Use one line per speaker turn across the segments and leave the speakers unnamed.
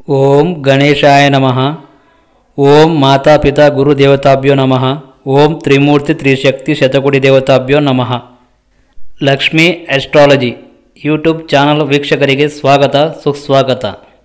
ಓಂ ಗಣೇಶಾಯ ನಮಃ ಓಂ ಮಾತಾಪಿತಾ ಗುರುದೇವತಾಭ್ಯೋ ನಮಃ ಓಂ ತ್ರಿಮೂರ್ತಿ ತ್ರಿಶಕ್ತಿ ಶತಕೋಟಿ ದೇವತಾಭ್ಯೋ ನಮಃ ಲಕ್ಷ್ಮೀ ಆಸ್ಟ್ರಾಲಜಿ ಯೂಟ್ಯೂಬ್ ಚಾನಲ್ ವೀಕ್ಷಕರಿಗೆ ಸ್ವಾಗತ ಸುಸ್ವಾಗತ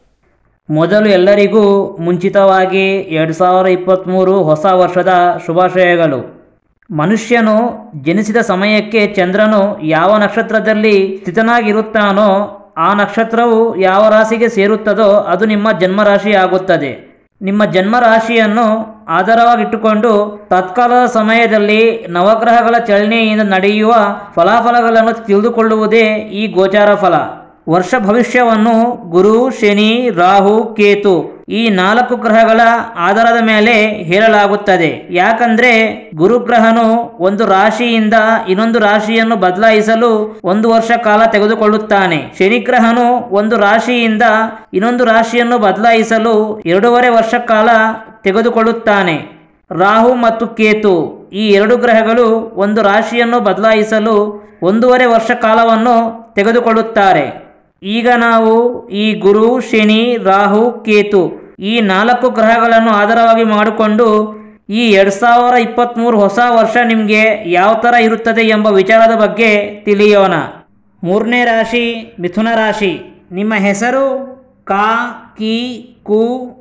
ಮೊದಲು ಎಲ್ಲರಿಗೂ ಮುಂಚಿತವಾಗಿ ಎರಡು ಸಾವಿರ ಇಪ್ಪತ್ತ್ಮೂರು ಹೊಸ ವರ್ಷದ ಶುಭಾಶಯಗಳು ಮನುಷ್ಯನು ಜನಿಸಿದ ಸಮಯಕ್ಕೆ ಚಂದ್ರನು ಯಾವ ನಕ್ಷತ್ರದಲ್ಲಿ ಸ್ಥಿತನಾಗಿರುತ್ತಾನೋ ಆ ನಕ್ಷತ್ರವು ಯಾವ ರಾಶಿಗೆ ಸೇರುತ್ತದೋ ಅದು ನಿಮ್ಮ ಜನ್ಮರಾಶಿ ಆಗುತ್ತದೆ ನಿಮ್ಮ ಜನ್ಮರಾಶಿಯನ್ನು ಆಧಾರವಾಗಿಟ್ಟುಕೊಂಡು ತತ್ಕಾಲದ ಸಮಯದಲ್ಲಿ ನವಗ್ರಹಗಳ ಚಲನೆಯಿಂದ ನಡೆಯುವ ಫಲಾಫಲಗಳನ್ನು ತಿಳಿದುಕೊಳ್ಳುವುದೇ ಈ ಗೋಚಾರ ಫಲ ವರ್ಷ ಭವಿಷ್ಯವನ್ನು ಗುರು ಶನಿ ರಾಹು ಕೇತು ಈ ನಾಲ್ಕು ಗ್ರಹಗಳ ಆಧಾರದ ಮೇಲೆ ಹೇಳಲಾಗುತ್ತದೆ ಯಾಕಂದ್ರೆ ಗುರುಗ್ರಹನು ಒಂದು ರಾಶಿಯಿಂದ ಇನ್ನೊಂದು ರಾಶಿಯನ್ನು ಬದಲಾಯಿಸಲು ಒಂದು ವರ್ಷ ಕಾಲ ತೆಗೆದುಕೊಳ್ಳುತ್ತಾನೆ ಶನಿಗ್ರಹನು ಒಂದು ರಾಶಿಯಿಂದ ಇನ್ನೊಂದು ರಾಶಿಯನ್ನು ಬದಲಾಯಿಸಲು ಎರಡೂವರೆ ವರ್ಷ ಕಾಲ ತೆಗೆದುಕೊಳ್ಳುತ್ತಾನೆ ರಾಹು ಮತ್ತು ಕೇತು ಈ ಎರಡು ಗ್ರಹಗಳು ಒಂದು ರಾಶಿಯನ್ನು ಬದಲಾಯಿಸಲು ಒಂದೂವರೆ ವರ್ಷ ಕಾಲವನ್ನು ತೆಗೆದುಕೊಳ್ಳುತ್ತಾರೆ ಈಗ ನಾವು ಈ ಗುರು ಶನಿ ರಾಹು ಕೇತು ಈ ನಾಲ್ಕು ಗ್ರಹಗಳನ್ನು ಆಧಾರವಾಗಿ ಮಾಡಿಕೊಂಡು ಈ ಎರಡು ಸಾವಿರ ಇಪ್ಪತ್ತ್ಮೂರು ಹೊಸ ವರ್ಷ ನಿಮಗೆ ಯಾವ ಥರ ಇರುತ್ತದೆ ಎಂಬ ವಿಚಾರದ ಬಗ್ಗೆ ತಿಳಿಯೋಣ ಮೂರನೇ ರಾಶಿ ಮಿಥುನ ರಾಶಿ ನಿಮ್ಮ ಹೆಸರು ಕಾ ಕಿ ಕು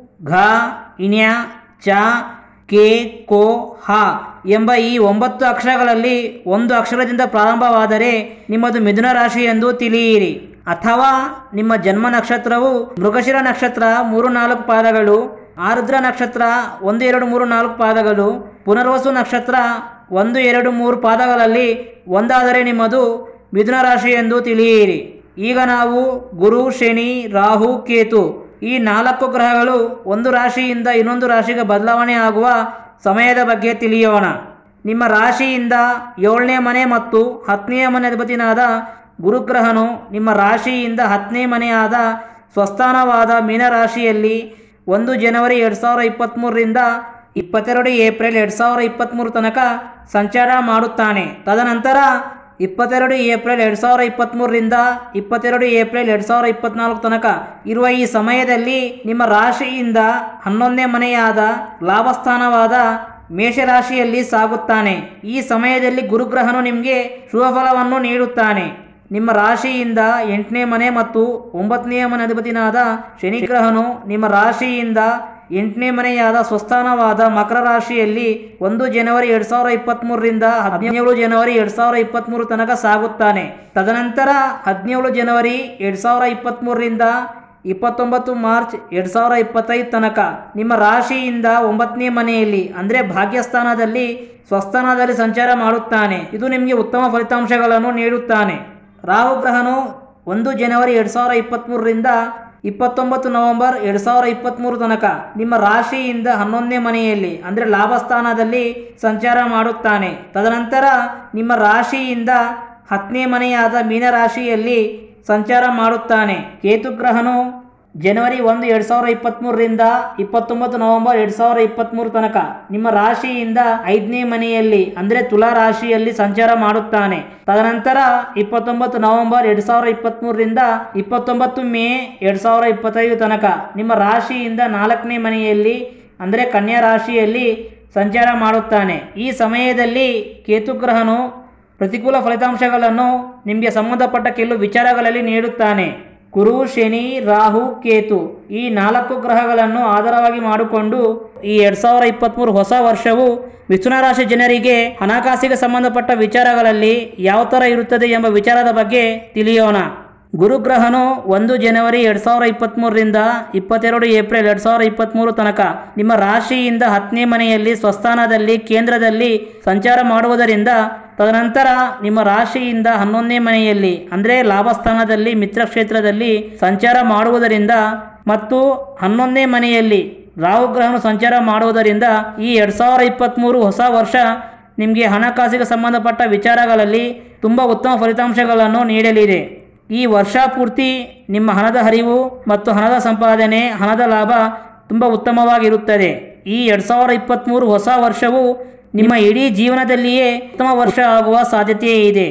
ಘ ಇಣ್ಯ ಚ ಕೆ ಕೋ ಹ ಎಂಬ ಈ ಒಂಬತ್ತು ಅಕ್ಷರಗಳಲ್ಲಿ ಒಂದು ಅಕ್ಷರದಿಂದ ಪ್ರಾರಂಭವಾದರೆ ನಿಮ್ಮದು ಮಿಥುನ ರಾಶಿ ಎಂದು ತಿಳಿಯಿರಿ ಅಥವಾ ನಿಮ್ಮ ಜನ್ಮ ನಕ್ಷತ್ರವು ಮೃಗಶಿರ ನಕ್ಷತ್ರ ಮೂರು ನಾಲ್ಕು ಪಾದಗಳು ಆರುದ್ರ ನಕ್ಷತ್ರ ಒಂದು ಎರಡು ಮೂರು ನಾಲ್ಕು ಪಾದಗಳು ಪುನರ್ವಸು ನಕ್ಷತ್ರ ಒಂದು ಎರಡು ಮೂರು ಪಾದಗಳಲ್ಲಿ ಒಂದಾದರೆ ನಿಮ್ಮದು ಮಿಥುನ ರಾಶಿ ಎಂದು ತಿಳಿಯಿರಿ ಈಗ ನಾವು ಗುರು ಶನಿ ರಾಹು ಕೇತು ಈ ನಾಲ್ಕು ಗ್ರಹಗಳು ಒಂದು ರಾಶಿಯಿಂದ ಇನ್ನೊಂದು ರಾಶಿಗೆ ಬದಲಾವಣೆ ಆಗುವ ಸಮಯದ ಬಗ್ಗೆ ತಿಳಿಯೋಣ ನಿಮ್ಮ ರಾಶಿಯಿಂದ ಏಳನೇ ಮನೆ ಮತ್ತು ಹತ್ತನೇ ಮನೆ ಅಧಿಪತಿನಾದ ಗುರುಗ್ರಹನು ನಿಮ್ಮ ರಾಶಿಯಿಂದ ಹತ್ತನೇ ಮನೆಯಾದ ಸ್ವಸ್ಥಾನವಾದ ಮೀನರಾಶಿಯಲ್ಲಿ ಒಂದು ಜನವರಿ ಎರಡು ಸಾವಿರ ಇಪ್ಪತ್ತ್ಮೂರರಿಂದ ಇಪ್ಪತ್ತೆರಡು ಏಪ್ರಿಲ್ ಎರಡು ಸಾವಿರ ಇಪ್ಪತ್ತ್ಮೂರು ತನಕ ಸಂಚಾರ ಮಾಡುತ್ತಾನೆ ತದನಂತರ ಇಪ್ಪತ್ತೆರಡು ಏಪ್ರಿಲ್ ಎರಡು ಸಾವಿರ ಇಪ್ಪತ್ತ್ಮೂರರಿಂದ ಇಪ್ಪತ್ತೆರಡು ಏಪ್ರಿಲ್ ಎರಡು ಸಾವಿರ ಇಪ್ಪತ್ತ್ನಾಲ್ಕು ತನಕ ಇರುವ ಈ ಸಮಯದಲ್ಲಿ ನಿಮ್ಮ ರಾಶಿಯಿಂದ ಹನ್ನೊಂದನೇ ಮನೆಯಾದ ಲಾಭಸ್ಥಾನವಾದ ಮೇಷರಾಶಿಯಲ್ಲಿ ಸಾಗುತ್ತಾನೆ ಈ ಸಮಯದಲ್ಲಿ ಗುರುಗ್ರಹನು ನಿಮಗೆ ಶುಭ ಫಲವನ್ನು ನೀಡುತ್ತಾನೆ ನಿಮ್ಮ ರಾಶಿಯಿಂದ ಎಂಟನೇ ಮನೆ ಮತ್ತು ಒಂಬತ್ತನೇ ಮನೆ ಅಧಿಪತಿನಾದ ಶನಿಗ್ರಹನು ನಿಮ್ಮ ರಾಶಿಯಿಂದ ಎಂಟನೇ ಮನೆಯಾದ ಸ್ವಸ್ಥಾನವಾದ ಮಕರ ರಾಶಿಯಲ್ಲಿ ಒಂದು ಜನವರಿ ಎರಡು ಸಾವಿರ ಇಪ್ಪತ್ತ್ಮೂರರಿಂದ ಹದಿನೇಳು ಜನವರಿ ಎರಡು ಸಾವಿರ ಇಪ್ಪತ್ತ್ಮೂರು ತನಕ ಸಾಗುತ್ತಾನೆ ತದನಂತರ ಹದಿನೇಳು ಜನವರಿ ಎರಡು ಸಾವಿರ ಇಪ್ಪತ್ತ್ಮೂರರಿಂದ ಇಪ್ಪತ್ತೊಂಬತ್ತು ಮಾರ್ಚ್ ಎರಡು ಸಾವಿರ ಇಪ್ಪತ್ತೈದು ತನಕ ನಿಮ್ಮ ರಾಶಿಯಿಂದ ಒಂಬತ್ತನೇ ಮನೆಯಲ್ಲಿ ಅಂದರೆ ಭಾಗ್ಯಸ್ಥಾನದಲ್ಲಿ ಸ್ವಸ್ಥಾನದಲ್ಲಿ ಸಂಚಾರ ಮಾಡುತ್ತಾನೆ ಇದು ನಿಮಗೆ ಉತ್ತಮ ಫಲಿತಾಂಶಗಳನ್ನು ನೀಡುತ್ತಾನೆ ರಾಹುಗ್ರಹನು ಒಂದು ಜನವರಿ ಎರಡು ಸಾವಿರ ಇಪ್ಪತ್ತ್ಮೂರರಿಂದ ಇಪ್ಪತ್ತೊಂಬತ್ತು ನವೆಂಬರ್ ಎರಡು ಸಾವಿರ ಇಪ್ಪತ್ತ್ಮೂರು ತನಕ ನಿಮ್ಮ ರಾಶಿಯಿಂದ ಹನ್ನೊಂದನೇ ಮನೆಯಲ್ಲಿ ಅಂದರೆ ಲಾಭಸ್ಥಾನದಲ್ಲಿ ಸಂಚಾರ ಮಾಡುತ್ತಾನೆ ತದನಂತರ ನಿಮ್ಮ ರಾಶಿಯಿಂದ ಹತ್ತನೇ ಮನೆಯಾದ ಮೀನರಾಶಿಯಲ್ಲಿ ಸಂಚಾರ ಮಾಡುತ್ತಾನೆ ಕೇತುಗ್ರಹನು ಜನವರಿ ಒಂದು ಎರಡು ಸಾವಿರ ಇಪ್ಪತ್ತ್ಮೂರರಿಂದ ಇಪ್ಪತ್ತೊಂಬತ್ತು ನವೆಂಬರ್ ಎರಡು ಸಾವಿರ ಇಪ್ಪತ್ತ್ಮೂರು ತನಕ ನಿಮ್ಮ ರಾಶಿಯಿಂದ ಐದನೇ ಮನೆಯಲ್ಲಿ ಅಂದರೆ ತುಲಾ ರಾಶಿಯಲ್ಲಿ ಸಂಚಾರ ಮಾಡುತ್ತಾನೆ ತದನಂತರ ಇಪ್ಪತ್ತೊಂಬತ್ತು ನವೆಂಬರ್ ಎರಡು ಸಾವಿರ ಇಪ್ಪತ್ತ್ಮೂರರಿಂದ ಇಪ್ಪತ್ತೊಂಬತ್ತು ಮೇ ಎರಡು ಸಾವಿರ ಇಪ್ಪತ್ತೈದು ತನಕ ನಿಮ್ಮ ರಾಶಿಯಿಂದ ನಾಲ್ಕನೇ ಮನೆಯಲ್ಲಿ ಅಂದರೆ ಕನ್ಯಾ ರಾಶಿಯಲ್ಲಿ ಸಂಚಾರ ಮಾಡುತ್ತಾನೆ ಈ ಸಮಯದಲ್ಲಿ ಕೇತುಗ್ರಹನು ಪ್ರತಿಕೂಲ ಫಲಿತಾಂಶಗಳನ್ನು ನಿಮಗೆ ಸಂಬಂಧಪಟ್ಟ ಕೆಲವು ವಿಚಾರಗಳಲ್ಲಿ ನೀಡುತ್ತಾನೆ ಗುರು ಶನಿ ರಾಹು ಕೇತು ಈ ನಾಲ್ಕು ಗ್ರಹಗಳನ್ನು ಆಧಾರವಾಗಿ ಮಾಡಿಕೊಂಡು ಈ ಎರಡು ಸಾವಿರ ಇಪ್ಪತ್ತ್ಮೂರು ಹೊಸ ವರ್ಷವು ಮಿಥುನ ರಾಶಿ ಜನರಿಗೆ ಹಣಕಾಸಿಗೆ ಸಂಬಂಧಪಟ್ಟ ವಿಚಾರಗಳಲ್ಲಿ ಯಾವ ಥರ ಇರುತ್ತದೆ ಎಂಬ ವಿಚಾರದ ಬಗ್ಗೆ ತಿಳಿಯೋಣ ಗುರುಗ್ರಹನು ಒಂದು ಜನವರಿ ಎರಡು ಸಾವಿರ ಇಪ್ಪತ್ತ್ಮೂರರಿಂದ ಇಪ್ಪತ್ತೆರಡು ಏಪ್ರಿಲ್ ಎರಡು ಸಾವಿರ ಇಪ್ಪತ್ತ್ಮೂರು ತನಕ ನಿಮ್ಮ ರಾಶಿಯಿಂದ ಹತ್ತನೇ ಮನೆಯಲ್ಲಿ ಸ್ವಸ್ಥಾನದಲ್ಲಿ ಕೇಂದ್ರದಲ್ಲಿ ಸಂಚಾರ ಮಾಡುವುದರಿಂದ ತದನಂತರ ನಿಮ್ಮ ರಾಶಿಯಿಂದ ಹನ್ನೊಂದನೇ ಮನೆಯಲ್ಲಿ ಅಂದರೆ ಲಾಭಸ್ಥಾನದಲ್ಲಿ ಮಿತ್ರಕ್ಷೇತ್ರದಲ್ಲಿ ಸಂಚಾರ ಮಾಡುವುದರಿಂದ ಮತ್ತು ಹನ್ನೊಂದನೇ ಮನೆಯಲ್ಲಿ ರಾಹುಗ್ರಹನು ಸಂಚಾರ ಮಾಡುವುದರಿಂದ ಈ ಎರಡು ಸಾವಿರ ಇಪ್ಪತ್ತ್ಮೂರು ಹೊಸ ವರ್ಷ ನಿಮಗೆ ಹಣಕಾಸಿಗೆ ಸಂಬಂಧಪಟ್ಟ ವಿಚಾರಗಳಲ್ಲಿ ತುಂಬ ಉತ್ತಮ ಫಲಿತಾಂಶಗಳನ್ನು ನೀಡಲಿದೆ ಈ ವರ್ಷ ಪೂರ್ತಿ ನಿಮ್ಮ ಹಣದ ಹರಿವು ಮತ್ತು ಹಣದ ಸಂಪಾದನೆ ಹಣದ ಲಾಭ ತುಂಬ ಉತ್ತಮವಾಗಿರುತ್ತದೆ ಈ ಎರಡು ಸಾವಿರ ಇಪ್ಪತ್ತ್ಮೂರು ಹೊಸ ವರ್ಷವು ನಿಮ್ಮ ಇಡೀ ಜೀವನದಲ್ಲಿಯೇ ಉತ್ತಮ ವರ್ಷ ಆಗುವ ಸಾಧ್ಯತೆಯೇ ಇದೆ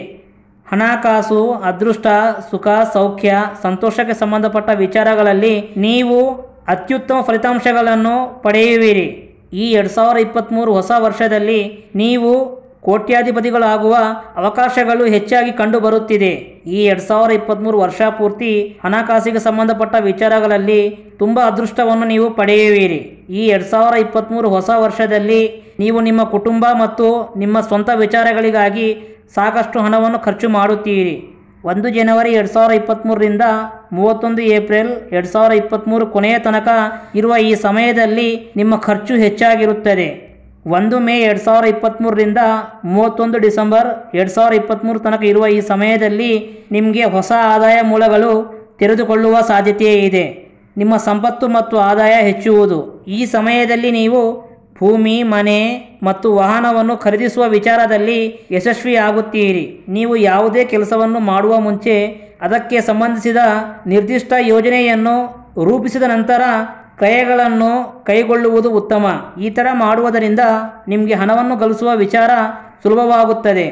ಹಣಕಾಸು ಅದೃಷ್ಟ ಸುಖ ಸೌಖ್ಯ ಸಂತೋಷಕ್ಕೆ ಸಂಬಂಧಪಟ್ಟ ವಿಚಾರಗಳಲ್ಲಿ ನೀವು ಅತ್ಯುತ್ತಮ ಫಲಿತಾಂಶಗಳನ್ನು ಪಡೆಯುವಿರಿ ಈ ಎರಡು ಸಾವಿರ ಇಪ್ಪತ್ತ್ಮೂರು ಹೊಸ ವರ್ಷದಲ್ಲಿ ನೀವು ಕೋಟ್ಯಾಧಿಪತಿಗಳಾಗುವ ಅವಕಾಶಗಳು ಹೆಚ್ಚಾಗಿ ಕಂಡುಬರುತ್ತಿದೆ ಈ ಎರಡು ಸಾವಿರ ಇಪ್ಪತ್ತ್ಮೂರು ವರ್ಷ ಪೂರ್ತಿ ಹಣಕಾಸಿಗೆ ಸಂಬಂಧಪಟ್ಟ ವಿಚಾರಗಳಲ್ಲಿ ತುಂಬ ಅದೃಷ್ಟವನ್ನು ನೀವು ಪಡೆಯುವಿರಿ ಈ ಎರಡು ಸಾವಿರ ಇಪ್ಪತ್ತ್ಮೂರು ಹೊಸ ವರ್ಷದಲ್ಲಿ ನೀವು ನಿಮ್ಮ ಕುಟುಂಬ ಮತ್ತು ನಿಮ್ಮ ಸ್ವಂತ ವಿಚಾರಗಳಿಗಾಗಿ ಸಾಕಷ್ಟು ಹಣವನ್ನು ಖರ್ಚು ಮಾಡುತ್ತೀರಿ ಒಂದು ಜನವರಿ ಎರಡು ಸಾವಿರ ಇಪ್ಪತ್ತ್ಮೂರರಿಂದ ಮೂವತ್ತೊಂದು ಏಪ್ರಿಲ್ ಎರಡು ಸಾವಿರ ಇಪ್ಪತ್ತ್ಮೂರು ಕೊನೆಯ ತನಕ ಇರುವ ಈ ಸಮಯದಲ್ಲಿ ನಿಮ್ಮ ಖರ್ಚು ಹೆಚ್ಚಾಗಿರುತ್ತದೆ ಒಂದು ಮೇ ಎರಡು ಸಾವಿರ ಇಪ್ಪತ್ತ್ಮೂರರಿಂದ ಮೂವತ್ತೊಂದು ಡಿಸೆಂಬರ್ ಎರಡು ಸಾವಿರ ಇಪ್ಪತ್ತ್ಮೂರು ತನಕ ಇರುವ ಈ ಸಮಯದಲ್ಲಿ ನಿಮಗೆ ಹೊಸ ಆದಾಯ ಮೂಲಗಳು ತೆರೆದುಕೊಳ್ಳುವ ಸಾಧ್ಯತೆ ಇದೆ ನಿಮ್ಮ ಸಂಪತ್ತು ಮತ್ತು ಆದಾಯ ಹೆಚ್ಚುವುದು ಈ ಸಮಯದಲ್ಲಿ ನೀವು ಭೂಮಿ ಮನೆ ಮತ್ತು ವಾಹನವನ್ನು ಖರೀದಿಸುವ ವಿಚಾರದಲ್ಲಿ ಯಶಸ್ವಿಯಾಗುತ್ತೀರಿ ನೀವು ಯಾವುದೇ ಕೆಲಸವನ್ನು ಮಾಡುವ ಮುಂಚೆ ಅದಕ್ಕೆ ಸಂಬಂಧಿಸಿದ ನಿರ್ದಿಷ್ಟ ಯೋಜನೆಯನ್ನು ರೂಪಿಸಿದ ನಂತರ ಕ್ರಯಗಳನ್ನು ಕೈಗೊಳ್ಳುವುದು ಉತ್ತಮ ಈ ಥರ ಮಾಡುವುದರಿಂದ ನಿಮಗೆ ಹಣವನ್ನು ಗಳಿಸುವ ವಿಚಾರ ಸುಲಭವಾಗುತ್ತದೆ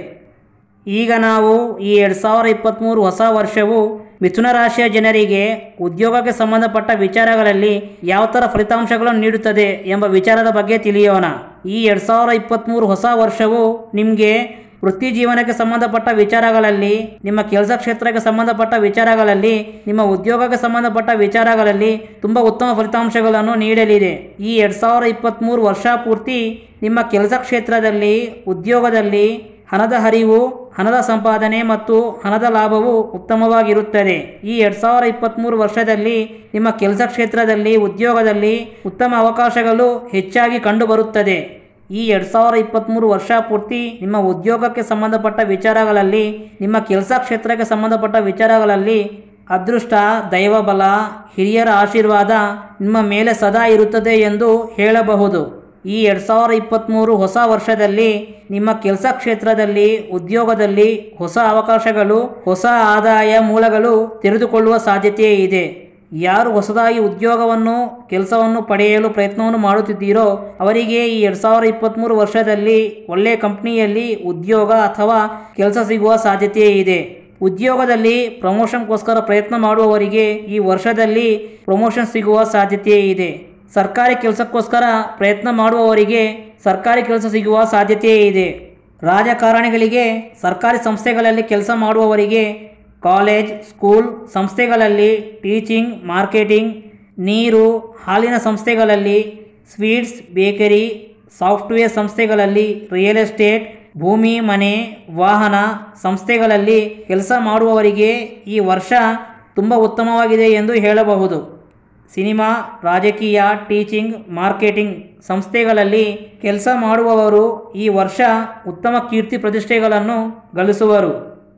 ಈಗ ನಾವು ಈ ಎರಡು ಸಾವಿರ ಇಪ್ಪತ್ತ್ಮೂರು ಹೊಸ ವರ್ಷವು ಮಿಥುನ ರಾಶಿಯ ಜನರಿಗೆ ಉದ್ಯೋಗಕ್ಕೆ ಸಂಬಂಧಪಟ್ಟ ವಿಚಾರಗಳಲ್ಲಿ ಯಾವ ಥರ ಫಲಿತಾಂಶಗಳನ್ನು ನೀಡುತ್ತದೆ ಎಂಬ ವಿಚಾರದ ಬಗ್ಗೆ ತಿಳಿಯೋಣ ಈ ಎರಡು ಸಾವಿರ ಇಪ್ಪತ್ತ್ಮೂರು ಹೊಸ ವರ್ಷವು ನಿಮಗೆ ವೃತ್ತಿ ಜೀವನಕ್ಕೆ ಸಂಬಂಧಪಟ್ಟ ವಿಚಾರಗಳಲ್ಲಿ ನಿಮ್ಮ ಕೆಲಸ ಕ್ಷೇತ್ರಕ್ಕೆ ಸಂಬಂಧಪಟ್ಟ ವಿಚಾರಗಳಲ್ಲಿ ನಿಮ್ಮ ಉದ್ಯೋಗಕ್ಕೆ ಸಂಬಂಧಪಟ್ಟ ವಿಚಾರಗಳಲ್ಲಿ ತುಂಬ ಉತ್ತಮ ಫಲಿತಾಂಶಗಳನ್ನು ನೀಡಲಿದೆ ಈ ಎರಡು ಸಾವಿರ ಇಪ್ಪತ್ತ್ಮೂರು ವರ್ಷ ಪೂರ್ತಿ ನಿಮ್ಮ ಕೆಲಸ ಕ್ಷೇತ್ರದಲ್ಲಿ ಉದ್ಯೋಗದಲ್ಲಿ ಹಣದ ಹರಿವು ಹಣದ ಸಂಪಾದನೆ ಮತ್ತು ಹಣದ ಲಾಭವು ಉತ್ತಮವಾಗಿರುತ್ತದೆ ಈ ಎರಡು ಸಾವಿರ ಇಪ್ಪತ್ತ್ಮೂರು ವರ್ಷದಲ್ಲಿ ನಿಮ್ಮ ಕೆಲಸ ಕ್ಷೇತ್ರದಲ್ಲಿ ಉದ್ಯೋಗದಲ್ಲಿ ಉತ್ತಮ ಅವಕಾಶಗಳು ಹೆಚ್ಚಾಗಿ ಕಂಡುಬರುತ್ತದೆ ಈ ಎರಡು ಸಾವಿರ ಇಪ್ಪತ್ತ್ಮೂರು ವರ್ಷ ಪೂರ್ತಿ ನಿಮ್ಮ ಉದ್ಯೋಗಕ್ಕೆ ಸಂಬಂಧಪಟ್ಟ ವಿಚಾರಗಳಲ್ಲಿ ನಿಮ್ಮ ಕೆಲಸ ಕ್ಷೇತ್ರಕ್ಕೆ ಸಂಬಂಧಪಟ್ಟ ವಿಚಾರಗಳಲ್ಲಿ ಅದೃಷ್ಟ ದೈವಬಲ ಹಿರಿಯರ ಆಶೀರ್ವಾದ ನಿಮ್ಮ ಮೇಲೆ ಸದಾ ಇರುತ್ತದೆ ಎಂದು ಹೇಳಬಹುದು ಈ ಎರಡು ಸಾವಿರ ಇಪ್ಪತ್ತ್ಮೂರು ಹೊಸ ವರ್ಷದಲ್ಲಿ ನಿಮ್ಮ ಕೆಲಸ ಕ್ಷೇತ್ರದಲ್ಲಿ ಉದ್ಯೋಗದಲ್ಲಿ ಹೊಸ ಅವಕಾಶಗಳು ಹೊಸ ಆದಾಯ ಮೂಲಗಳು ತೆರೆದುಕೊಳ್ಳುವ ಸಾಧ್ಯತೆ ಇದೆ ಯಾರು ಹೊಸದಾಗಿ ಉದ್ಯೋಗವನ್ನು ಕೆಲಸವನ್ನು ಪಡೆಯಲು ಪ್ರಯತ್ನವನ್ನು ಮಾಡುತ್ತಿದ್ದೀರೋ ಅವರಿಗೆ ಈ ಎರಡು ಸಾವಿರ ಇಪ್ಪತ್ತ್ಮೂರು ವರ್ಷದಲ್ಲಿ ಒಳ್ಳೆಯ ಕಂಪ್ನಿಯಲ್ಲಿ ಉದ್ಯೋಗ ಅಥವಾ ಕೆಲಸ ಸಿಗುವ ಸಾಧ್ಯತೆ ಇದೆ ಉದ್ಯೋಗದಲ್ಲಿ ಪ್ರಮೋಷನ್ಗೋಸ್ಕರ ಪ್ರಯತ್ನ ಮಾಡುವವರಿಗೆ ಈ ವರ್ಷದಲ್ಲಿ ಪ್ರಮೋಷನ್ ಸಿಗುವ ಸಾಧ್ಯತೆ ಇದೆ ಸರ್ಕಾರಿ ಕೆಲಸಕ್ಕೋಸ್ಕರ ಪ್ರಯತ್ನ ಮಾಡುವವರಿಗೆ ಸರ್ಕಾರಿ ಕೆಲಸ ಸಿಗುವ ಸಾಧ್ಯತೆ ಇದೆ ರಾಜಕಾರಣಿಗಳಿಗೆ ಸರ್ಕಾರಿ ಸಂಸ್ಥೆಗಳಲ್ಲಿ ಕೆಲಸ ಮಾಡುವವರಿಗೆ ಕಾಲೇಜ್ ಸ್ಕೂಲ್ ಸಂಸ್ಥೆಗಳಲ್ಲಿ ಟೀಚಿಂಗ್ ಮಾರ್ಕೆಟಿಂಗ್ ನೀರು ಹಾಲಿನ ಸಂಸ್ಥೆಗಳಲ್ಲಿ ಸ್ವೀಟ್ಸ್ ಬೇಕರಿ ಸಾಫ್ಟ್ವೇರ್ ಸಂಸ್ಥೆಗಳಲ್ಲಿ ರಿಯಲ್ ಎಸ್ಟೇಟ್ ಭೂಮಿ ಮನೆ ವಾಹನ ಸಂಸ್ಥೆಗಳಲ್ಲಿ ಕೆಲಸ ಮಾಡುವವರಿಗೆ ಈ ವರ್ಷ ತುಂಬ ಉತ್ತಮವಾಗಿದೆ ಎಂದು ಹೇಳಬಹುದು ಸಿನಿಮಾ ರಾಜಕೀಯ ಟೀಚಿಂಗ್ ಮಾರ್ಕೆಟಿಂಗ್ ಸಂಸ್ಥೆಗಳಲ್ಲಿ ಕೆಲಸ ಮಾಡುವವರು ಈ ವರ್ಷ ಉತ್ತಮ ಕೀರ್ತಿ ಪ್ರತಿಷ್ಠೆಗಳನ್ನು ಗಳಿಸುವರು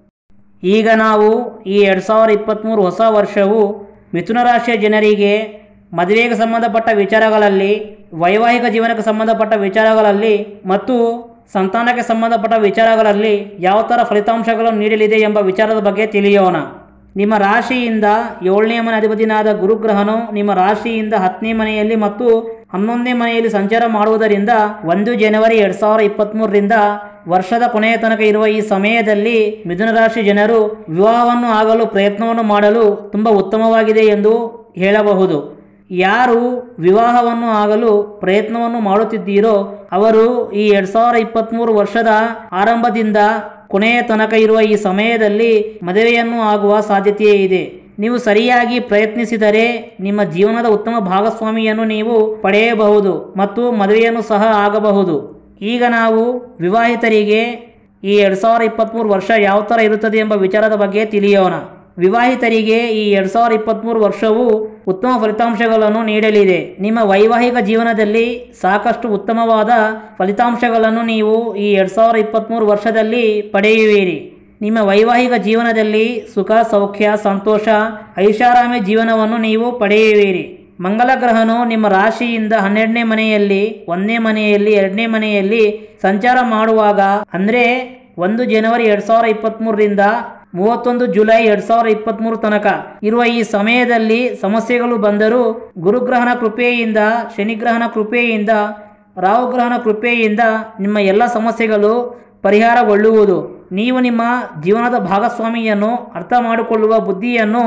ಈಗ ನಾವು ಈ ಎರಡು ಸಾವಿರ ಇಪ್ಪತ್ತ್ಮೂರು ಹೊಸ ವರ್ಷವು ಮಿಥುನ ರಾಶಿಯ ಜನರಿಗೆ ಮದುವೆಗೆ ಸಂಬಂಧಪಟ್ಟ ವಿಚಾರಗಳಲ್ಲಿ ವೈವಾಹಿಕ ಜೀವನಕ್ಕೆ ಸಂಬಂಧಪಟ್ಟ ವಿಚಾರಗಳಲ್ಲಿ ಮತ್ತು ಸಂತಾನಕ್ಕೆ ಸಂಬಂಧಪಟ್ಟ ವಿಚಾರಗಳಲ್ಲಿ ಯಾವ ಥರ ಫಲಿತಾಂಶಗಳನ್ನು ನೀಡಲಿದೆ ಎಂಬ ವಿಚಾರದ ಬಗ್ಗೆ ತಿಳಿಯೋಣ ನಿಮ್ಮ ರಾಶಿಯಿಂದ ಏಳನೇ ಮನೆ ಅಧಿಪತಿನಾದ ಗುರುಗ್ರಹನು ನಿಮ್ಮ ರಾಶಿಯಿಂದ ಹತ್ತನೇ ಮನೆಯಲ್ಲಿ ಮತ್ತು ಹನ್ನೊಂದನೇ ಮನೆಯಲ್ಲಿ ಸಂಚಾರ ಮಾಡುವುದರಿಂದ ಒಂದು ಜನವರಿ ಎರಡು ಸಾವಿರ ಇಪ್ಪತ್ತ್ಮೂರರಿಂದ ವರ್ಷದ ಕೊನೆಯ ತನಕ ಇರುವ ಈ ಸಮಯದಲ್ಲಿ ಮಿಥುನ ರಾಶಿ ಜನರು ವಿವಾಹವನ್ನು ಆಗಲು ಪ್ರಯತ್ನವನ್ನು ಮಾಡಲು ತುಂಬ ಉತ್ತಮವಾಗಿದೆ ಎಂದು ಹೇಳಬಹುದು ಯಾರು ವಿವಾಹವನ್ನು ಆಗಲು ಪ್ರಯತ್ನವನ್ನು ಮಾಡುತ್ತಿದ್ದೀರೋ ಅವರು ಈ ಎರಡು ಸಾವಿರ ಇಪ್ಪತ್ತ್ಮೂರು ವರ್ಷದ ಆರಂಭದಿಂದ ಕೊನೆಯ ತನಕ ಇರುವ ಈ ಸಮಯದಲ್ಲಿ ಮದುವೆಯನ್ನು ಆಗುವ ಸಾಧ್ಯತೆ ಇದೆ ನೀವು ಸರಿಯಾಗಿ ಪ್ರಯತ್ನಿಸಿದರೆ ನಿಮ್ಮ ಜೀವನದ ಉತ್ತಮ ಭಾಗಸ್ವಾಮಿಯನ್ನು ನೀವು ಪಡೆಯಬಹುದು ಮತ್ತು ಮದುವೆಯನ್ನು ಸಹ ಆಗಬಹುದು ಈಗ ನಾವು ವಿವಾಹಿತರಿಗೆ ಈ ಎರಡು ಸಾವಿರ ಇಪ್ಪತ್ತ್ಮೂರು ವರ್ಷ ಯಾವ ಥರ ಇರುತ್ತದೆ ಎಂಬ ವಿಚಾರದ ಬಗ್ಗೆ ತಿಳಿಯೋಣ ವಿವಾಹಿತರಿಗೆ ಈ ಎರಡು ಸಾವಿರ ಇಪ್ಪತ್ತ್ಮೂರು ವರ್ಷವು ಉತ್ತಮ ಫಲಿತಾಂಶಗಳನ್ನು ನೀಡಲಿದೆ ನಿಮ್ಮ ವೈವಾಹಿಕ ಜೀವನದಲ್ಲಿ ಸಾಕಷ್ಟು ಉತ್ತಮವಾದ ಫಲಿತಾಂಶಗಳನ್ನು ನೀವು ಈ ಎರಡು ಸಾವಿರ ಇಪ್ಪತ್ತ್ಮೂರು ವರ್ಷದಲ್ಲಿ ಪಡೆಯುವಿರಿ ನಿಮ್ಮ ವೈವಾಹಿಕ ಜೀವನದಲ್ಲಿ ಸುಖ ಸೌಖ್ಯ ಸಂತೋಷ ಐಷಾರಾಮಿ ಜೀವನವನ್ನು ನೀವು ಪಡೆಯುವಿರಿ ಮಂಗಲ ಗ್ರಹನು ನಿಮ್ಮ ರಾಶಿಯಿಂದ ಹನ್ನೆರಡನೇ ಮನೆಯಲ್ಲಿ ಒಂದನೇ ಮನೆಯಲ್ಲಿ ಎರಡನೇ ಮನೆಯಲ್ಲಿ ಸಂಚಾರ ಮಾಡುವಾಗ ಅಂದರೆ ಒಂದು ಜನವರಿ ಎರಡು ಸಾವಿರ ಇಪ್ಪತ್ತ್ಮೂರರಿಂದ ಮೂವತ್ತೊಂದು ಜುಲೈ ಎರಡು ಸಾವಿರ ಇಪ್ಪತ್ತ್ಮೂರು ತನಕ ಇರುವ ಈ ಸಮಯದಲ್ಲಿ ಸಮಸ್ಯೆಗಳು ಬಂದರೂ ಗುರುಗ್ರಹನ ಕೃಪೆಯಿಂದ ಶನಿಗ್ರಹನ ಕೃಪೆಯಿಂದ ರಾಹುಗ್ರಹನ ಕೃಪೆಯಿಂದ ನಿಮ್ಮ ಎಲ್ಲ ಸಮಸ್ಯೆಗಳು ಪರಿಹಾರಗೊಳ್ಳುವುದು ನೀವು ನಿಮ್ಮ ಜೀವನದ ಭಾಗಸ್ವಾಮಿಯನ್ನು ಅರ್ಥ ಮಾಡಿಕೊಳ್ಳುವ ಬುದ್ಧಿಯನ್ನು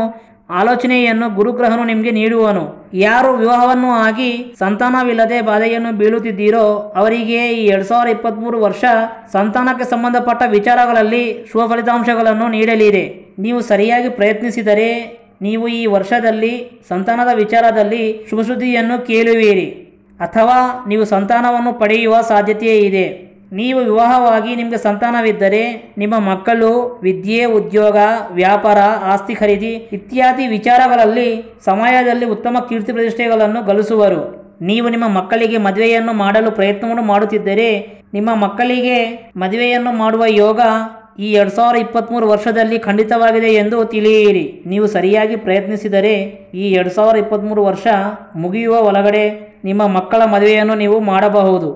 ಆಲೋಚನೆಯನ್ನು ಗುರುಗ್ರಹನು ನಿಮಗೆ ನೀಡುವನು ಯಾರು ವಿವಾಹವನ್ನು ಆಗಿ ಸಂತಾನವಿಲ್ಲದೆ ಬಾಧೆಯನ್ನು ಬೀಳುತ್ತಿದ್ದೀರೋ ಅವರಿಗೆ ಈ ಎರಡ್ ಸಾವಿರದ ಇಪ್ಪತ್ತ್ಮೂರು ವರ್ಷ ಸಂತಾನಕ್ಕೆ ಸಂಬಂಧಪಟ್ಟ ವಿಚಾರಗಳಲ್ಲಿ ಶುಭ ಫಲಿತಾಂಶಗಳನ್ನು ನೀಡಲಿದೆ ನೀವು ಸರಿಯಾಗಿ ಪ್ರಯತ್ನಿಸಿದರೆ ನೀವು ಈ ವರ್ಷದಲ್ಲಿ ಸಂತಾನದ ವಿಚಾರದಲ್ಲಿ ಶುಭ ಸುದ್ದಿಯನ್ನು ಕೇಳುವಿರಿ ಅಥವಾ ನೀವು ಸಂತಾನವನ್ನು ಪಡೆಯುವ ಸಾಧ್ಯತೆಯೇ ಇದೆ ನೀವು ವಿವಾಹವಾಗಿ ನಿಮಗೆ ಸಂತಾನವಿದ್ದರೆ ನಿಮ್ಮ ಮಕ್ಕಳು ವಿದ್ಯೆ ಉದ್ಯೋಗ ವ್ಯಾಪಾರ ಆಸ್ತಿ ಖರೀದಿ ಇತ್ಯಾದಿ ವಿಚಾರಗಳಲ್ಲಿ ಸಮಯದಲ್ಲಿ ಉತ್ತಮ ಕೀರ್ತಿ ಪ್ರತಿಷ್ಠೆಗಳನ್ನು ಗಳಿಸುವರು ನೀವು ನಿಮ್ಮ ಮಕ್ಕಳಿಗೆ ಮದುವೆಯನ್ನು ಮಾಡಲು ಪ್ರಯತ್ನವನ್ನು ಮಾಡುತ್ತಿದ್ದರೆ ನಿಮ್ಮ ಮಕ್ಕಳಿಗೆ ಮದುವೆಯನ್ನು ಮಾಡುವ ಯೋಗ ಈ ಎರಡು ಸಾವಿರದ ಇಪ್ಪತ್ತ್ಮೂರು ವರ್ಷದಲ್ಲಿ ಖಂಡಿತವಾಗಿದೆ ಎಂದು ತಿಳಿಯಿರಿ ನೀವು ಸರಿಯಾಗಿ ಪ್ರಯತ್ನಿಸಿದರೆ ಈ ಎರಡು ಸಾವಿರದ ಇಪ್ಪತ್ತ್ಮೂರು ವರ್ಷ ಮುಗಿಯುವ ಒಳಗಡೆ ನಿಮ್ಮ ಮಕ್ಕಳ ಮದುವೆಯನ್ನು ನೀವು ಮಾಡಬಹುದು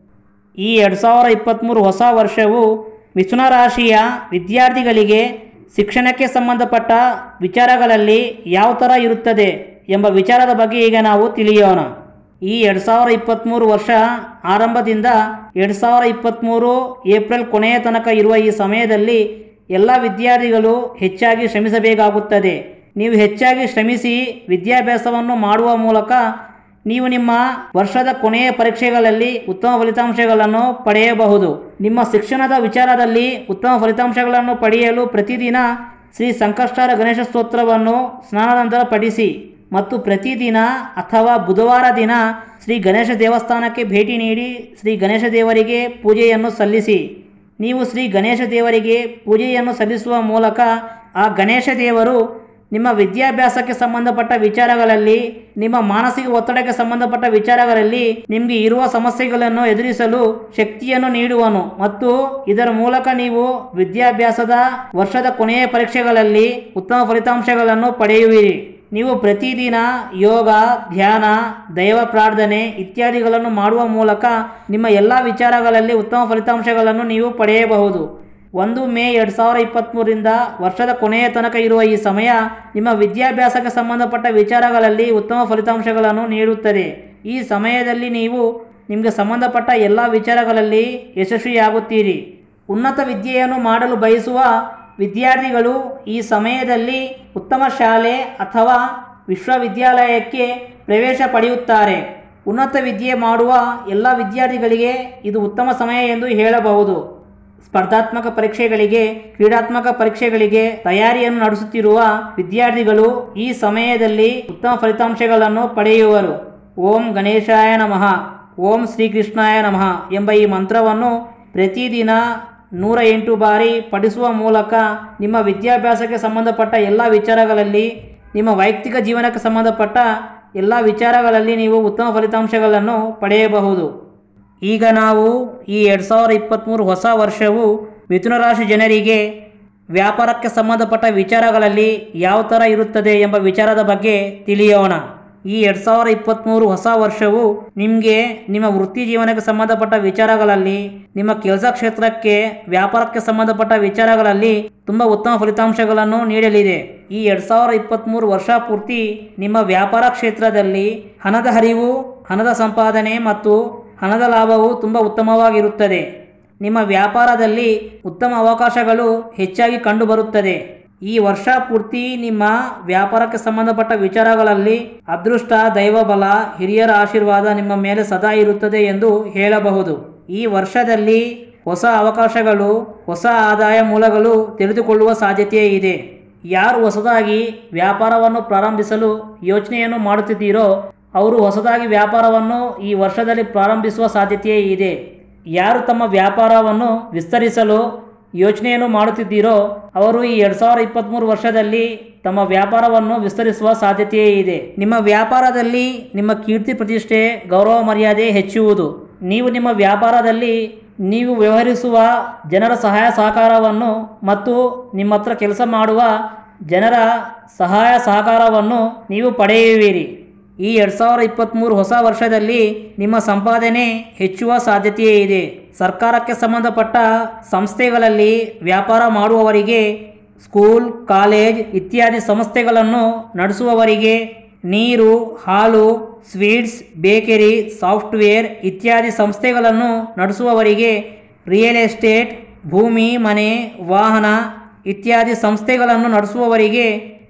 ಈ ಎರಡು ಸಾವಿರ ಇಪ್ಪತ್ತ್ಮೂರು ಹೊಸ ವರ್ಷವು ಮಿಥುನ ರಾಶಿಯ ವಿದ್ಯಾರ್ಥಿಗಳಿಗೆ ಶಿಕ್ಷಣಕ್ಕೆ ಸಂಬಂಧಪಟ್ಟ ವಿಚಾರಗಳಲ್ಲಿ ಯಾವ ಥರ ಇರುತ್ತದೆ ಎಂಬ ವಿಚಾರದ ಬಗ್ಗೆ ಈಗ ನಾವು ತಿಳಿಯೋಣ ಈ ಎರಡು ಸಾವಿರ ಇಪ್ಪತ್ತ್ಮೂರು ವರ್ಷ ಆರಂಭದಿಂದ ಎರಡು ಸಾವಿರ ಇಪ್ಪತ್ತ್ಮೂರು ಏಪ್ರಿಲ್ ಕೊನೆಯ ತನಕ ಇರುವ ಈ ಸಮಯದಲ್ಲಿ ಎಲ್ಲ ವಿದ್ಯಾರ್ಥಿಗಳು ಹೆಚ್ಚಾಗಿ ಶ್ರಮಿಸಬೇಕಾಗುತ್ತದೆ ನೀವು ಹೆಚ್ಚಾಗಿ ಶ್ರಮಿಸಿ ವಿದ್ಯಾಭ್ಯಾಸವನ್ನು ಮಾಡುವ ಮೂಲಕ ನೀವು ನಿಮ್ಮ ವರ್ಷದ ಕೊನೆಯ ಪರೀಕ್ಷೆಗಳಲ್ಲಿ ಉತ್ತಮ ಫಲಿತಾಂಶಗಳನ್ನು ಪಡೆಯಬಹುದು ನಿಮ್ಮ ಶಿಕ್ಷಣದ ವಿಚಾರದಲ್ಲಿ ಉತ್ತಮ ಫಲಿತಾಂಶಗಳನ್ನು ಪಡೆಯಲು ಪ್ರತಿದಿನ ಶ್ರೀ ಸಂಕಷ್ಟಾರ ಗಣೇಶ ಸ್ತೋತ್ರವನ್ನು ಸ್ನಾನದ ನಂತರ ಪಠಿಸಿ ಮತ್ತು ಪ್ರತಿದಿನ ಅಥವಾ ಬುಧವಾರ ದಿನ ಶ್ರೀ ಗಣೇಶ ದೇವಸ್ಥಾನಕ್ಕೆ ಭೇಟಿ ನೀಡಿ ಶ್ರೀ ಗಣೇಶ ದೇವರಿಗೆ ಪೂಜೆಯನ್ನು ಸಲ್ಲಿಸಿ ನೀವು ಶ್ರೀ ಗಣೇಶ ದೇವರಿಗೆ ಪೂಜೆಯನ್ನು ಸಲ್ಲಿಸುವ ಮೂಲಕ ಆ ಗಣೇಶ ದೇವರು ನಿಮ್ಮ ವಿದ್ಯಾಭ್ಯಾಸಕ್ಕೆ ಸಂಬಂಧಪಟ್ಟ ವಿಚಾರಗಳಲ್ಲಿ ನಿಮ್ಮ ಮಾನಸಿಕ ಒತ್ತಡಕ್ಕೆ ಸಂಬಂಧಪಟ್ಟ ವಿಚಾರಗಳಲ್ಲಿ ನಿಮಗೆ ಇರುವ ಸಮಸ್ಯೆಗಳನ್ನು ಎದುರಿಸಲು ಶಕ್ತಿಯನ್ನು ನೀಡುವನು ಮತ್ತು ಇದರ ಮೂಲಕ ನೀವು ವಿದ್ಯಾಭ್ಯಾಸದ ವರ್ಷದ ಕೊನೆಯ ಪರೀಕ್ಷೆಗಳಲ್ಲಿ ಉತ್ತಮ ಫಲಿತಾಂಶಗಳನ್ನು ಪಡೆಯುವಿರಿ ನೀವು ಪ್ರತಿದಿನ ಯೋಗ ಧ್ಯಾನ ದೈವ ಪ್ರಾರ್ಥನೆ ಇತ್ಯಾದಿಗಳನ್ನು ಮಾಡುವ ಮೂಲಕ ನಿಮ್ಮ ಎಲ್ಲ ವಿಚಾರಗಳಲ್ಲಿ ಉತ್ತಮ ಫಲಿತಾಂಶಗಳನ್ನು ನೀವು ಪಡೆಯಬಹುದು ಒಂದು ಮೇ ಎರಡು ಸಾವಿರ ಇಪ್ಪತ್ತ್ಮೂರರಿಂದ ವರ್ಷದ ಕೊನೆಯ ತನಕ ಇರುವ ಈ ಸಮಯ ನಿಮ್ಮ ವಿದ್ಯಾಭ್ಯಾಸಕ್ಕೆ ಸಂಬಂಧಪಟ್ಟ ವಿಚಾರಗಳಲ್ಲಿ ಉತ್ತಮ ಫಲಿತಾಂಶಗಳನ್ನು ನೀಡುತ್ತದೆ ಈ ಸಮಯದಲ್ಲಿ ನೀವು ನಿಮಗೆ ಸಂಬಂಧಪಟ್ಟ ಎಲ್ಲ ವಿಚಾರಗಳಲ್ಲಿ ಯಶಸ್ವಿಯಾಗುತ್ತೀರಿ ಉನ್ನತ ವಿದ್ಯೆಯನ್ನು ಮಾಡಲು ಬಯಸುವ ವಿದ್ಯಾರ್ಥಿಗಳು ಈ ಸಮಯದಲ್ಲಿ ಉತ್ತಮ ಶಾಲೆ ಅಥವಾ ವಿಶ್ವವಿದ್ಯಾಲಯಕ್ಕೆ ಪ್ರವೇಶ ಪಡೆಯುತ್ತಾರೆ ಉನ್ನತ ವಿದ್ಯೆ ಮಾಡುವ ಎಲ್ಲ ವಿದ್ಯಾರ್ಥಿಗಳಿಗೆ ಇದು ಉತ್ತಮ ಸಮಯ ಎಂದು ಹೇಳಬಹುದು ಸ್ಪರ್ಧಾತ್ಮಕ ಪರೀಕ್ಷೆಗಳಿಗೆ ಕ್ರೀಡಾತ್ಮಕ ಪರೀಕ್ಷೆಗಳಿಗೆ ತಯಾರಿಯನ್ನು ನಡೆಸುತ್ತಿರುವ ವಿದ್ಯಾರ್ಥಿಗಳು ಈ ಸಮಯದಲ್ಲಿ ಉತ್ತಮ ಫಲಿತಾಂಶಗಳನ್ನು ಪಡೆಯುವರು ಓಂ ಗಣೇಶಾಯ ನಮಃ ಓಂ ಶ್ರೀಕೃಷ್ಣಾಯ ನಮಃ ಎಂಬ ಈ ಮಂತ್ರವನ್ನು ಪ್ರತಿದಿನ ನೂರ ಎಂಟು ಬಾರಿ ಪಠಿಸುವ ಮೂಲಕ ನಿಮ್ಮ ವಿದ್ಯಾಭ್ಯಾಸಕ್ಕೆ ಸಂಬಂಧಪಟ್ಟ ಎಲ್ಲ ವಿಚಾರಗಳಲ್ಲಿ ನಿಮ್ಮ ವೈಯಕ್ತಿಕ ಜೀವನಕ್ಕೆ ಸಂಬಂಧಪಟ್ಟ ಎಲ್ಲ ವಿಚಾರಗಳಲ್ಲಿ ನೀವು ಉತ್ತಮ ಫಲಿತಾಂಶಗಳನ್ನು ಪಡೆಯಬಹುದು ಈಗ ನಾವು ಈ ಎರಡು ಸಾವಿರ ಇಪ್ಪತ್ತ್ಮೂರು ಹೊಸ ವರ್ಷವು ಮಿಥುನ ರಾಶಿ ಜನರಿಗೆ ವ್ಯಾಪಾರಕ್ಕೆ ಸಂಬಂಧಪಟ್ಟ ವಿಚಾರಗಳಲ್ಲಿ ಯಾವ ಥರ ಇರುತ್ತದೆ ಎಂಬ ವಿಚಾರದ ಬಗ್ಗೆ ತಿಳಿಯೋಣ ಈ ಎರಡು ಸಾವಿರ ಇಪ್ಪತ್ತ್ಮೂರು ಹೊಸ ವರ್ಷವು ನಿಮಗೆ ನಿಮ್ಮ ವೃತ್ತಿ ಜೀವನಕ್ಕೆ ಸಂಬಂಧಪಟ್ಟ ವಿಚಾರಗಳಲ್ಲಿ ನಿಮ್ಮ ಕೆಲಸ ಕ್ಷೇತ್ರಕ್ಕೆ ವ್ಯಾಪಾರಕ್ಕೆ ಸಂಬಂಧಪಟ್ಟ ವಿಚಾರಗಳಲ್ಲಿ ತುಂಬ ಉತ್ತಮ ಫಲಿತಾಂಶಗಳನ್ನು ನೀಡಲಿದೆ ಈ ಎರಡು ಸಾವಿರ ಇಪ್ಪತ್ತ್ಮೂರು ವರ್ಷ ಪೂರ್ತಿ ನಿಮ್ಮ ವ್ಯಾಪಾರ ಕ್ಷೇತ್ರದಲ್ಲಿ ಹಣದ ಹರಿವು ಹಣದ ಸಂಪಾದನೆ ಮತ್ತು ಹಣದ ಲಾಭವು ತುಂಬ ಉತ್ತಮವಾಗಿರುತ್ತದೆ ನಿಮ್ಮ ವ್ಯಾಪಾರದಲ್ಲಿ ಉತ್ತಮ ಅವಕಾಶಗಳು ಹೆಚ್ಚಾಗಿ ಕಂಡುಬರುತ್ತದೆ ಈ ವರ್ಷ ಪೂರ್ತಿ ನಿಮ್ಮ ವ್ಯಾಪಾರಕ್ಕೆ ಸಂಬಂಧಪಟ್ಟ ವಿಚಾರಗಳಲ್ಲಿ ಅದೃಷ್ಟ ದೈವಬಲ ಹಿರಿಯರ ಆಶೀರ್ವಾದ ನಿಮ್ಮ ಮೇಲೆ ಸದಾ ಇರುತ್ತದೆ ಎಂದು ಹೇಳಬಹುದು ಈ ವರ್ಷದಲ್ಲಿ ಹೊಸ ಅವಕಾಶಗಳು ಹೊಸ ಆದಾಯ ಮೂಲಗಳು ತೆರೆದುಕೊಳ್ಳುವ ಸಾಧ್ಯತೆ ಇದೆ ಯಾರು ಹೊಸದಾಗಿ ವ್ಯಾಪಾರವನ್ನು ಪ್ರಾರಂಭಿಸಲು ಯೋಚನೆಯನ್ನು ಮಾಡುತ್ತಿದ್ದೀರೋ ಅವರು ಹೊಸದಾಗಿ ವ್ಯಾಪಾರವನ್ನು ಈ ವರ್ಷದಲ್ಲಿ ಪ್ರಾರಂಭಿಸುವ ಸಾಧ್ಯತೆಯೇ ಇದೆ ಯಾರು ತಮ್ಮ ವ್ಯಾಪಾರವನ್ನು ವಿಸ್ತರಿಸಲು ಯೋಚನೆಯನ್ನು ಮಾಡುತ್ತಿದ್ದೀರೋ ಅವರು ಈ ಎರಡು ಸಾವಿರದ ಇಪ್ಪತ್ತ್ಮೂರು ವರ್ಷದಲ್ಲಿ ತಮ್ಮ ವ್ಯಾಪಾರವನ್ನು ವಿಸ್ತರಿಸುವ ಸಾಧ್ಯತೆಯೇ ಇದೆ ನಿಮ್ಮ ವ್ಯಾಪಾರದಲ್ಲಿ ನಿಮ್ಮ ಕೀರ್ತಿ ಪ್ರತಿಷ್ಠೆ ಗೌರವ ಮರ್ಯಾದೆ ಹೆಚ್ಚುವುದು ನೀವು ನಿಮ್ಮ ವ್ಯಾಪಾರದಲ್ಲಿ ನೀವು ವ್ಯವಹರಿಸುವ ಜನರ ಸಹಾಯ ಸಹಕಾರವನ್ನು ಮತ್ತು ನಿಮ್ಮ ಹತ್ರ ಕೆಲಸ ಮಾಡುವ ಜನರ ಸಹಾಯ ಸಹಕಾರವನ್ನು ನೀವು ಪಡೆಯುವಿರಿ ಈ ಎರಡು ಸಾವಿರ ಇಪ್ಪತ್ತ್ಮೂರು ಹೊಸ ವರ್ಷದಲ್ಲಿ ನಿಮ್ಮ ಸಂಪಾದನೆ ಹೆಚ್ಚುವ ಸಾಧ್ಯತೆಯೇ ಇದೆ ಸರ್ಕಾರಕ್ಕೆ ಸಂಬಂಧಪಟ್ಟ ಸಂಸ್ಥೆಗಳಲ್ಲಿ ವ್ಯಾಪಾರ ಮಾಡುವವರಿಗೆ ಸ್ಕೂಲ್ ಕಾಲೇಜ್ ಇತ್ಯಾದಿ ಸಂಸ್ಥೆಗಳನ್ನು ನಡೆಸುವವರಿಗೆ ನೀರು ಹಾಲು ಸ್ವೀಟ್ಸ್ ಬೇಕರಿ ಸಾಫ್ಟ್ವೇರ್ ಇತ್ಯಾದಿ ಸಂಸ್ಥೆಗಳನ್ನು ನಡೆಸುವವರಿಗೆ ರಿಯಲ್ ಎಸ್ಟೇಟ್ ಭೂಮಿ ಮನೆ ವಾಹನ ಇತ್ಯಾದಿ ಸಂಸ್ಥೆಗಳನ್ನು ನಡೆಸುವವರಿಗೆ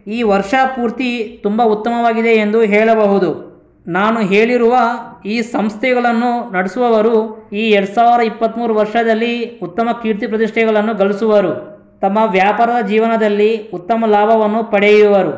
ಈ ವರ್ಷ ಪೂರ್ತಿ ತುಂಬ ಉತ್ತಮವಾಗಿದೆ ಎಂದು ಹೇಳಬಹುದು ನಾನು ಹೇಳಿರುವ ಈ ಸಂಸ್ಥೆಗಳನ್ನು ನಡೆಸುವವರು ಈ ಎರಡು ಸಾವಿರ ಇಪ್ಪತ್ತ್ಮೂರು ವರ್ಷದಲ್ಲಿ ಉತ್ತಮ ಕೀರ್ತಿ ಪ್ರತಿಷ್ಠೆಗಳನ್ನು ಗಳಿಸುವರು ತಮ್ಮ ವ್ಯಾಪಾರದ ಜೀವನದಲ್ಲಿ ಉತ್ತಮ ಲಾಭವನ್ನು ಪಡೆಯುವರು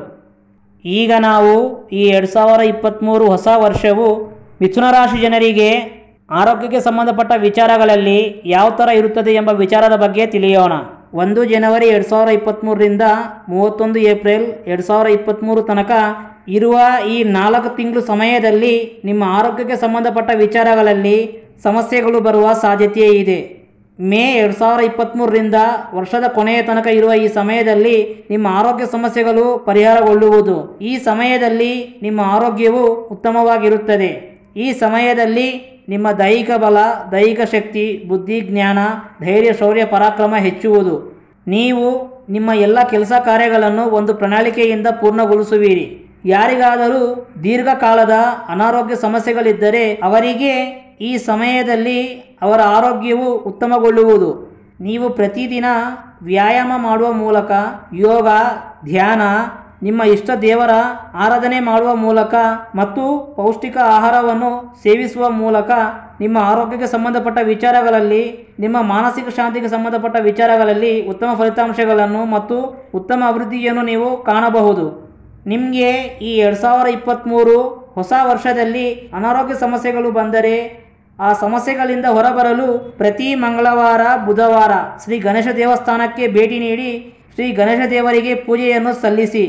ಈಗ ನಾವು ಈ ಎರಡು ಸಾವಿರ ಇಪ್ಪತ್ತ್ಮೂರು ಹೊಸ ವರ್ಷವು ಮಿಥುನ ರಾಶಿ ಜನರಿಗೆ ಆರೋಗ್ಯಕ್ಕೆ ಸಂಬಂಧಪಟ್ಟ ವಿಚಾರಗಳಲ್ಲಿ ಯಾವ ಥರ ಇರುತ್ತದೆ ಎಂಬ ವಿಚಾರದ ಬಗ್ಗೆ ತಿಳಿಯೋಣ ಒಂದು ಜನವರಿ ಎರಡು ಸಾವಿರ ಇಪ್ಪತ್ತ್ಮೂರರಿಂದ ಮೂವತ್ತೊಂದು ಏಪ್ರಿಲ್ ಎರಡು ಸಾವಿರ ಇಪ್ಪತ್ತ್ಮೂರು ತನಕ ಇರುವ ಈ ನಾಲ್ಕು ತಿಂಗಳು ಸಮಯದಲ್ಲಿ ನಿಮ್ಮ ಆರೋಗ್ಯಕ್ಕೆ ಸಂಬಂಧಪಟ್ಟ ವಿಚಾರಗಳಲ್ಲಿ ಸಮಸ್ಯೆಗಳು ಬರುವ ಸಾಧ್ಯತೆ ಇದೆ ಮೇ ಎರಡು ಸಾವಿರ ಇಪ್ಪತ್ತ್ಮೂರರಿಂದ ವರ್ಷದ ಕೊನೆಯ ತನಕ ಇರುವ ಈ ಸಮಯದಲ್ಲಿ ನಿಮ್ಮ ಆರೋಗ್ಯ ಸಮಸ್ಯೆಗಳು ಪರಿಹಾರಗೊಳ್ಳುವುದು ಈ ಸಮಯದಲ್ಲಿ ನಿಮ್ಮ ಆರೋಗ್ಯವು ಉತ್ತಮವಾಗಿರುತ್ತದೆ ಈ ಸಮಯದಲ್ಲಿ ನಿಮ್ಮ ದೈಹಿಕ ಬಲ ದೈಹಿಕ ಶಕ್ತಿ ಬುದ್ಧಿ ಜ್ಞಾನ ಧೈರ್ಯ ಶೌರ್ಯ ಪರಾಕ್ರಮ ಹೆಚ್ಚುವುದು ನೀವು ನಿಮ್ಮ ಎಲ್ಲ ಕೆಲಸ ಕಾರ್ಯಗಳನ್ನು ಒಂದು ಪ್ರಣಾಳಿಕೆಯಿಂದ ಪೂರ್ಣಗೊಳಿಸುವಿರಿ ಯಾರಿಗಾದರೂ ದೀರ್ಘಕಾಲದ ಅನಾರೋಗ್ಯ ಸಮಸ್ಯೆಗಳಿದ್ದರೆ ಅವರಿಗೆ ಈ ಸಮಯದಲ್ಲಿ ಅವರ ಆರೋಗ್ಯವು ಉತ್ತಮಗೊಳ್ಳುವುದು ನೀವು ಪ್ರತಿದಿನ ವ್ಯಾಯಾಮ ಮಾಡುವ ಮೂಲಕ ಯೋಗ ಧ್ಯಾನ ನಿಮ್ಮ ಇಷ್ಟ ದೇವರ ಆರಾಧನೆ ಮಾಡುವ ಮೂಲಕ ಮತ್ತು ಪೌಷ್ಟಿಕ ಆಹಾರವನ್ನು ಸೇವಿಸುವ ಮೂಲಕ ನಿಮ್ಮ ಆರೋಗ್ಯಕ್ಕೆ ಸಂಬಂಧಪಟ್ಟ ವಿಚಾರಗಳಲ್ಲಿ ನಿಮ್ಮ ಮಾನಸಿಕ ಶಾಂತಿಗೆ ಸಂಬಂಧಪಟ್ಟ ವಿಚಾರಗಳಲ್ಲಿ ಉತ್ತಮ ಫಲಿತಾಂಶಗಳನ್ನು ಮತ್ತು ಉತ್ತಮ ಅಭಿವೃದ್ಧಿಯನ್ನು ನೀವು ಕಾಣಬಹುದು ನಿಮಗೆ ಈ ಎರಡು ಸಾವಿರ ಇಪ್ಪತ್ತ್ಮೂರು ಹೊಸ ವರ್ಷದಲ್ಲಿ ಅನಾರೋಗ್ಯ ಸಮಸ್ಯೆಗಳು ಬಂದರೆ ಆ ಸಮಸ್ಯೆಗಳಿಂದ ಹೊರಬರಲು ಪ್ರತಿ ಮಂಗಳವಾರ ಬುಧವಾರ ಶ್ರೀ ಗಣೇಶ ದೇವಸ್ಥಾನಕ್ಕೆ ಭೇಟಿ ನೀಡಿ ಶ್ರೀ ಗಣೇಶ ದೇವರಿಗೆ ಪೂಜೆಯನ್ನು ಸಲ್ಲಿಸಿ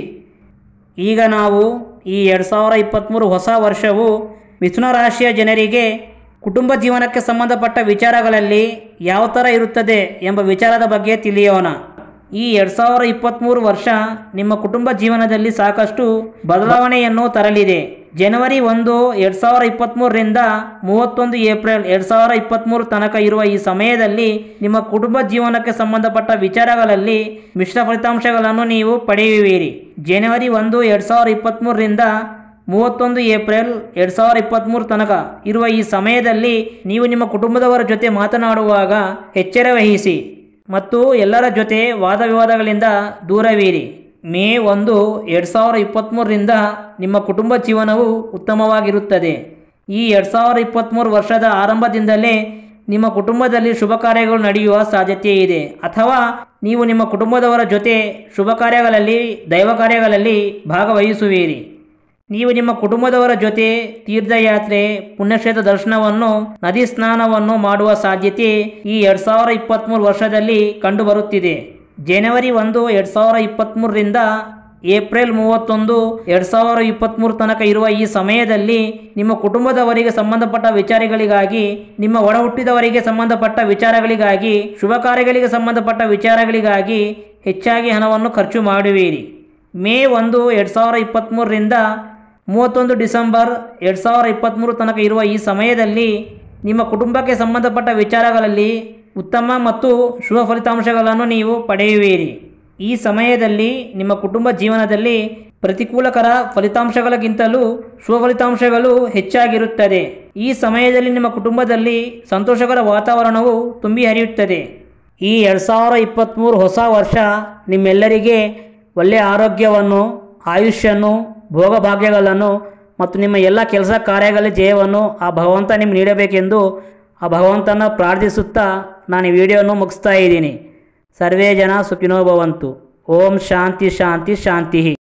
ಈಗ ನಾವು ಈ ಎರಡು ಸಾವಿರ ಇಪ್ಪತ್ತ್ಮೂರು ಹೊಸ ವರ್ಷವು ಮಿಥುನ ರಾಶಿಯ ಜನರಿಗೆ ಕುಟುಂಬ ಜೀವನಕ್ಕೆ ಸಂಬಂಧಪಟ್ಟ ವಿಚಾರಗಳಲ್ಲಿ ಯಾವ ಥರ ಇರುತ್ತದೆ ಎಂಬ ವಿಚಾರದ ಬಗ್ಗೆ ತಿಳಿಯೋಣ ಈ ಎರಡು ಸಾವಿರ ಇಪ್ಪತ್ತ್ಮೂರು ವರ್ಷ ನಿಮ್ಮ ಕುಟುಂಬ ಜೀವನದಲ್ಲಿ ಸಾಕಷ್ಟು ಬದಲಾವಣೆಯನ್ನು ತರಲಿದೆ ಜನವರಿ ಒಂದು ಎರಡು ಸಾವಿರ ಇಪ್ಪತ್ತ್ಮೂರರಿಂದ ಮೂವತ್ತೊಂದು ಏಪ್ರಿಲ್ ಎರಡು ಸಾವಿರ ಇಪ್ಪತ್ತ್ಮೂರು ತನಕ ಇರುವ ಈ ಸಮಯದಲ್ಲಿ ನಿಮ್ಮ ಕುಟುಂಬ ಜೀವನಕ್ಕೆ ಸಂಬಂಧಪಟ್ಟ ವಿಚಾರಗಳಲ್ಲಿ ಮಿಶ್ರ ಫಲಿತಾಂಶಗಳನ್ನು ನೀವು ಪಡೆಯುವಿರಿ ಜನವರಿ ಒಂದು ಎರಡು ಸಾವಿರ ಇಪ್ಪತ್ತ್ಮೂರರಿಂದ ಮೂವತ್ತೊಂದು ಏಪ್ರಿಲ್ ಎರಡು ಸಾವಿರ ಇಪ್ಪತ್ತ್ಮೂರು ತನಕ ಇರುವ ಈ ಸಮಯದಲ್ಲಿ ನೀವು ನಿಮ್ಮ ಕುಟುಂಬದವರ ಜೊತೆ ಮಾತನಾಡುವಾಗ ಎಚ್ಚರ ವಹಿಸಿ ಮತ್ತು ಎಲ್ಲರ ಜೊತೆ ವಾದ ವಿವಾದಗಳಿಂದ ದೂರವಿರಿ ಮೇ ಒಂದು ಎರಡು ಸಾವಿರ ಇಪ್ಪತ್ತ್ಮೂರರಿಂದ ನಿಮ್ಮ ಕುಟುಂಬ ಜೀವನವು ಉತ್ತಮವಾಗಿರುತ್ತದೆ ಈ ಎರಡು ಸಾವಿರ ಇಪ್ಪತ್ತ್ಮೂರು ವರ್ಷದ ಆರಂಭದಿಂದಲೇ ನಿಮ್ಮ ಕುಟುಂಬದಲ್ಲಿ ಶುಭ ಕಾರ್ಯಗಳು ನಡೆಯುವ ಸಾಧ್ಯತೆ ಇದೆ ಅಥವಾ ನೀವು ನಿಮ್ಮ ಕುಟುಂಬದವರ ಜೊತೆ ಶುಭ ಕಾರ್ಯಗಳಲ್ಲಿ ದೈವ ಕಾರ್ಯಗಳಲ್ಲಿ ಭಾಗವಹಿಸುವಿರಿ ನೀವು ನಿಮ್ಮ ಕುಟುಂಬದವರ ಜೊತೆ ತೀರ್ಥಯಾತ್ರೆ ಪುಣ್ಯಕ್ಷೇತ್ರ ದರ್ಶನವನ್ನು ನದಿ ಸ್ನಾನವನ್ನು ಮಾಡುವ ಸಾಧ್ಯತೆ ಈ ಎರಡು ಸಾವಿರ ಇಪ್ಪತ್ತ್ಮೂರು ವರ್ಷದಲ್ಲಿ ಕಂಡುಬರುತ್ತಿದೆ ಜನವರಿ ಒಂದು ಎರಡು ಸಾವಿರ ಇಪ್ಪತ್ತ್ಮೂರರಿಂದ ಏಪ್ರಿಲ್ ಮೂವತ್ತೊಂದು ಎರಡು ಸಾವಿರ ಇಪ್ಪತ್ತ್ಮೂರು ತನಕ ಇರುವ ಈ ಸಮಯದಲ್ಲಿ ನಿಮ್ಮ ಕುಟುಂಬದವರಿಗೆ ಸಂಬಂಧಪಟ್ಟ ವಿಚಾರಗಳಿಗಾಗಿ ನಿಮ್ಮ ಒಡ ಹುಟ್ಟಿದವರಿಗೆ ಸಂಬಂಧಪಟ್ಟ ವಿಚಾರಗಳಿಗಾಗಿ ಶುಭ ಕಾರ್ಯಗಳಿಗೆ ಸಂಬಂಧಪಟ್ಟ ವಿಚಾರಗಳಿಗಾಗಿ ಹೆಚ್ಚಾಗಿ ಹಣವನ್ನು ಖರ್ಚು ಮಾಡುವಿರಿ ಮೇ ಒಂದು ಎರಡು ಸಾವಿರ ಇಪ್ಪತ್ತ್ಮೂರರಿಂದ ಮೂವತ್ತೊಂದು ಡಿಸೆಂಬರ್ ಎರಡು ಸಾವಿರ ಇಪ್ಪತ್ತ್ಮೂರು ತನಕ ಇರುವ ಈ ಸಮಯದಲ್ಲಿ ನಿಮ್ಮ ಕುಟುಂಬಕ್ಕೆ ಸಂಬಂಧಪಟ್ಟ ವಿಚಾರಗಳಲ್ಲಿ ಉತ್ತಮ ಮತ್ತು ಶುಭ ಫಲಿತಾಂಶಗಳನ್ನು ನೀವು ಪಡೆಯುವಿರಿ ಈ ಸಮಯದಲ್ಲಿ ನಿಮ್ಮ ಕುಟುಂಬ ಜೀವನದಲ್ಲಿ ಪ್ರತಿಕೂಲಕರ ಫಲಿತಾಂಶಗಳಿಗಿಂತಲೂ ಶುಭ ಫಲಿತಾಂಶಗಳು ಹೆಚ್ಚಾಗಿರುತ್ತದೆ ಈ ಸಮಯದಲ್ಲಿ ನಿಮ್ಮ ಕುಟುಂಬದಲ್ಲಿ ಸಂತೋಷಕರ ವಾತಾವರಣವು ತುಂಬಿ ಹರಿಯುತ್ತದೆ ಈ ಎರಡು ಸಾವಿರ ಇಪ್ಪತ್ತ್ಮೂರು ಹೊಸ ವರ್ಷ ನಿಮ್ಮೆಲ್ಲರಿಗೆ ಒಳ್ಳೆಯ ಆರೋಗ್ಯವನ್ನು ಆಯುಷ್ಯನ್ನು ಭೋಗಭಾಗ್ಯಗಳನ್ನು ಮತ್ತು ನಿಮ್ಮ ಎಲ್ಲ ಕೆಲಸ ಕಾರ್ಯಗಳ ಜಯವನ್ನು ಆ ಭಗವಂತ ನಿಮ್ಗೆ ನೀಡಬೇಕೆಂದು ಆ ಭಗವಂತನ ಪ್ರಾರ್ಥಿಸುತ್ತಾ ನಾನು ಈ ವಿಡಿಯೋವನ್ನು ಮುಗಿಸ್ತಾ ಇದ್ದೀನಿ ಸರ್ವೇ ಜನ ಸುಖಿನೋ ಭವಂತು ಓಂ ಶಾಂತಿ ಶಾಂತಿ ಶಾಂತಿ